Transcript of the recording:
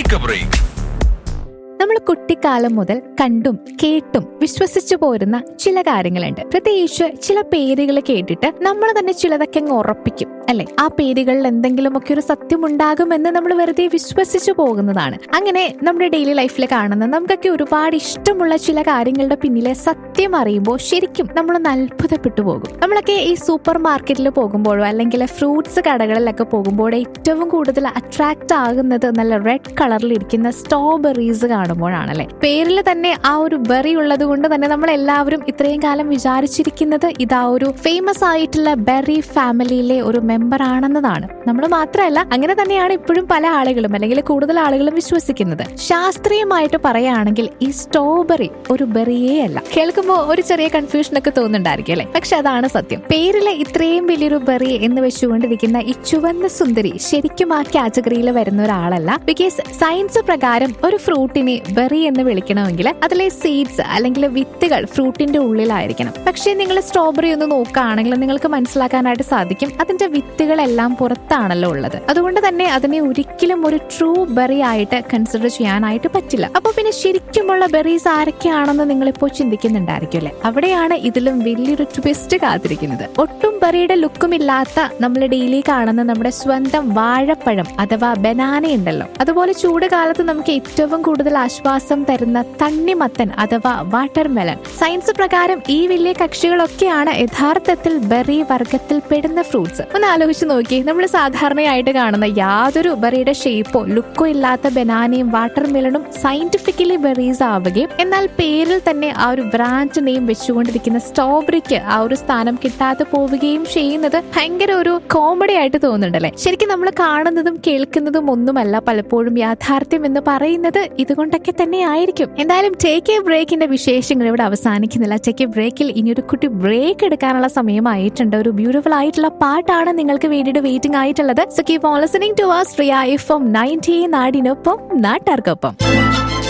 take A break നമ്മൾ കുട്ടിക്കാലം മുതൽ കണ്ടും കേട്ടും വിശ്വസിച്ചു പോരുന്ന ചില കാര്യങ്ങളുണ്ട് പ്രത്യേകിച്ച് ചില പേരുകൾ കേട്ടിട്ട് നമ്മൾ തന്നെ ചിലതൊക്കെ അങ്ങ് ഉറപ്പിക്കും അല്ലെ ആ പേരുകളിൽ എന്തെങ്കിലുമൊക്കെ ഒരു സത്യമുണ്ടാകുമെന്ന് നമ്മൾ വെറുതെ വിശ്വസിച്ചു പോകുന്നതാണ് അങ്ങനെ നമ്മുടെ ഡെയിലി ലൈഫിൽ കാണുന്ന നമുക്കൊക്കെ ഒരുപാട് ഇഷ്ടമുള്ള ചില കാര്യങ്ങളുടെ പിന്നിലെ സത്യം അറിയുമ്പോൾ ശരിക്കും നമ്മളൊന്ന് അത്ഭുതപ്പെട്ടു പോകും നമ്മളൊക്കെ ഈ സൂപ്പർ മാർക്കറ്റിൽ പോകുമ്പോഴോ അല്ലെങ്കിൽ ഫ്രൂട്ട്സ് കടകളിലൊക്കെ പോകുമ്പോഴോ ഏറ്റവും കൂടുതൽ അട്രാക്ട് ആകുന്നത് നല്ല റെഡ് കളറിൽ ഇരിക്കുന്ന സ്ട്രോബെറീസ് കാണുമ്പോഴാണല്ലേ പേരിൽ തന്നെ ആ ഒരു ബെറി ഉള്ളത് കൊണ്ട് തന്നെ നമ്മൾ എല്ലാവരും ഇത്രയും കാലം വിചാരിച്ചിരിക്കുന്നത് ഇതാ ഒരു ഫേമസ് ആയിട്ടുള്ള ബെറി ഫാമിലിയിലെ ഒരു മെമ്പർ ആണെന്നതാണ് നമ്മൾ മാത്രമല്ല അങ്ങനെ തന്നെയാണ് ഇപ്പോഴും പല ആളുകളും അല്ലെങ്കിൽ കൂടുതൽ ആളുകളും വിശ്വസിക്കുന്നത് ശാസ്ത്രീയമായിട്ട് പറയുകയാണെങ്കിൽ ഈ സ്ട്രോബെറി ഒരു ബെറിയേ അല്ല കേൾക്കുമ്പോൾ ഒരു ചെറിയ കൺഫ്യൂഷൻ ഒക്കെ തോന്നുന്നുണ്ടായിരിക്കും അല്ലെ പക്ഷെ അതാണ് സത്യം പേരിലെ ഇത്രയും വലിയൊരു ബെറി എന്ന് വെച്ചുകൊണ്ടിരിക്കുന്ന ഈ ചുവന്ന സുന്ദരി ശരിക്കും ആ കാറ്റഗറിയിൽ വരുന്ന ഒരാളല്ല ബിക്കോസ് സയൻസ് പ്രകാരം ഒരു ഫ്രൂട്ടിനെ ബെറി എന്ന് വിളിക്കണമെങ്കിൽ അതിലെ സീഡ്സ് അല്ലെങ്കിൽ വിത്തുകൾ ഫ്രൂട്ടിന്റെ ഉള്ളിലായിരിക്കണം പക്ഷേ നിങ്ങൾ സ്ട്രോബെറി ഒന്ന് നോക്കുകയാണെങ്കിൽ നിങ്ങൾക്ക് മനസ്സിലാക്കാനായിട്ട് സാധിക്കും അതിന്റെ വിത്തുകളെല്ലാം പുറത്താണല്ലോ ഉള്ളത് അതുകൊണ്ട് തന്നെ അതിനെ ഒരിക്കലും ഒരു ട്രൂ ബെറി ആയിട്ട് കൺസിഡർ ചെയ്യാനായിട്ട് പറ്റില്ല അപ്പൊ പിന്നെ ശരിക്കുമുള്ള ബെറീസ് ആരൊക്കെയാണെന്ന് നിങ്ങൾ ഇപ്പോൾ ചിന്തിക്കുന്നുണ്ടായിരിക്കും അല്ലെ അവിടെയാണ് ഇതിലും വലിയൊരു ട്വിസ്റ്റ് കാത്തിരിക്കുന്നത് ഒട്ടും ബെറിയുടെ ലുക്കും ഇല്ലാത്ത നമ്മൾ ഡെയിലി കാണുന്ന നമ്മുടെ സ്വന്തം വാഴപ്പഴം അഥവാ ബനാന ഉണ്ടല്ലോ അതുപോലെ ചൂട് കാലത്ത് നമുക്ക് ഏറ്റവും കൂടുതൽ ആശ്വാസം തരുന്ന തണ്ണിമത്തൻ അഥവാ വാട്ടർ മെലൺ സയൻസ് പ്രകാരം ഈ വലിയ കക്ഷികളൊക്കെയാണ് യഥാർത്ഥത്തിൽ ബെറി വർഗത്തിൽ പെടുന്ന ഫ്രൂട്ട്സ് ഒന്ന് ആലോചിച്ച് നോക്കി നമ്മൾ സാധാരണയായിട്ട് കാണുന്ന യാതൊരു ബെറിയുടെ ഷേപ്പോ ലുക്കോ ഇല്ലാത്ത ബനാനയും വാട്ടർ മെലണും സയന്റിഫിക്കലി ബെറീസ് ആവുകയും എന്നാൽ പേരിൽ തന്നെ ആ ഒരു ബ്രാൻഡ് നെയിം വെച്ചുകൊണ്ടിരിക്കുന്ന സ്ട്രോബെറിക്ക് ആ ഒരു സ്ഥാനം കിട്ടാതെ പോവുകയും ചെയ്യുന്നത് ഭയങ്കര ഒരു കോമഡി ആയിട്ട് തോന്നുന്നുണ്ടല്ലേ ശരിക്കും നമ്മൾ കാണുന്നതും കേൾക്കുന്നതും ഒന്നുമല്ല പലപ്പോഴും യാഥാർത്ഥ്യം എന്ന് പറയുന്നത് ഇതുകൊണ്ടൊക്കെ തന്നെ ആയിരിക്കും എന്തായാലും ടേക്ക് എ ബ്രേക്കിന്റെ വിശേഷങ്ങൾ ഇവിടെ അവസാനിക്കുന്നില്ല ടേക്ക് എ ബ്രേക്കിൽ ഇനി ഒരു കുട്ടി ബ്രേക്ക് എടുക്കാനുള്ള സമയമായിട്ടുണ്ട് ഒരു ബ്യൂട്ടിഫുൾ ആയിട്ടുള്ള പാട്ടാണ് നിങ്ങൾക്ക് വേണ്ടിയിട്ട് വെയിറ്റിംഗ് ആയിട്ടുള്ളത് so keep on listening to വാസ് ഫ്രിയ എഫ് എം നയൻറ്റി നാടിനൊപ്പം നാട്ടാർക്കൊപ്പം